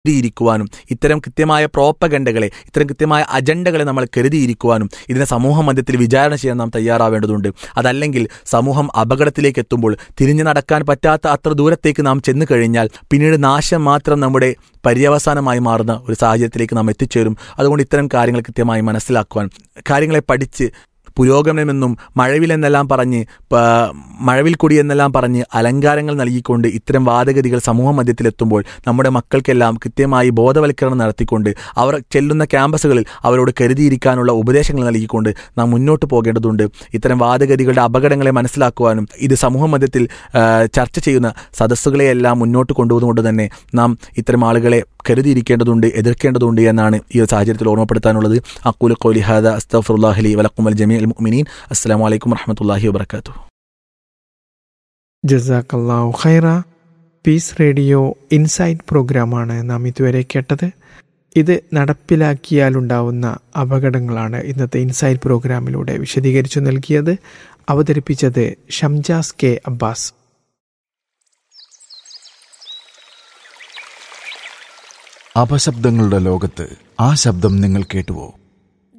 കരുതിയിരിക്കുവാനും ഇത്തരം കൃത്യമായ പ്രോപ്പഗണ്ടകളെ ഇത്തരം കൃത്യമായ അജണ്ടകളെ നമ്മൾ കരുതിയിരിക്കുവാനും ഇതിനെ സമൂഹ മധ്യത്തിൽ വിചാരണ ചെയ്യാൻ നാം തയ്യാറാവേണ്ടതുണ്ട് അതല്ലെങ്കിൽ സമൂഹം അപകടത്തിലേക്ക് എത്തുമ്പോൾ തിരിഞ്ഞു നടക്കാൻ പറ്റാത്ത അത്ര ദൂരത്തേക്ക് നാം ചെന്നു കഴിഞ്ഞാൽ പിന്നീട് നാശം മാത്രം നമ്മുടെ പര്യവസാനമായി മാറുന്ന ഒരു സാഹചര്യത്തിലേക്ക് നാം എത്തിച്ചേരും അതുകൊണ്ട് ഇത്തരം കാര്യങ്ങൾ കൃത്യമായി മനസ്സിലാക്കുവാൻ കാര്യങ്ങളെ പഠിച്ച് പുരോഗമനമെന്നും മഴവിലെന്നെല്ലാം പറഞ്ഞ് പ- മഴവിൽ കൊടി എന്നെല്ലാം പറഞ്ഞ് അലങ്കാരങ്ങൾ നൽകിക്കൊണ്ട് ഇത്തരം വാദഗതികൾ സമൂഹ മധ്യത്തിലെത്തുമ്പോൾ നമ്മുടെ മക്കൾക്കെല്ലാം കൃത്യമായി ബോധവൽക്കരണം നടത്തിക്കൊണ്ട് അവർ ചെല്ലുന്ന ക്യാമ്പസുകളിൽ അവരോട് കരുതിയിരിക്കാനുള്ള ഉപദേശങ്ങൾ നൽകിക്കൊണ്ട് നാം മുന്നോട്ട് പോകേണ്ടതുണ്ട് ഇത്തരം വാദഗതികളുടെ അപകടങ്ങളെ മനസ്സിലാക്കുവാനും ഇത് സമൂഹ മധ്യത്തിൽ ആ, ചർച്ച ചെയ്യുന്ന സദസ്സുകളെയെല്ലാം മുന്നോട്ട് കൊണ്ടുപോകുന്നതുകൊണ്ട് തന്നെ നാം ഇത്തരം ആളുകളെ കരുതിയിരിക്കേണ്ടതുണ്ട് എതിർക്കേണ്ടതുണ്ട് എന്നാണ് ഈ ഒരു സാഹചര്യത്തിൽ ഓർമ്മപ്പെടുത്താനുള്ളത് അക്കൂൽ കോലി ഹാദ അസ്തഫുല്ലാഹലി വലക്കുമൽ ജമീ അൽ മുഅ്മിനീൻ അസ്സലാമു അലൈക്കും വറഹ്മത്തുള്ളാഹി വബറകാതുഹു ജസാക്കല്ലാഹു ഖൈറ പീസ് റേഡിയോ ഇൻസൈറ്റ് പ്രോഗ്രാമാണ് നാം ഇതുവരെ കേട്ടത് ഇത് നടപ്പിലാക്കിയാലുണ്ടാവുന്ന അപകടങ്ങളാണ് ഇന്നത്തെ ഇൻസൈറ്റ് പ്രോഗ്രാമിലൂടെ വിശദീകരിച്ചു നൽകിയത് അവതരിപ്പിച്ചത് ഷംജാസ് കെ അബ്ബാസ് അപശബ്ദങ്ങളുടെ ലോകത്ത് ആ ശബ്ദം നിങ്ങൾ കേട്ടുവോ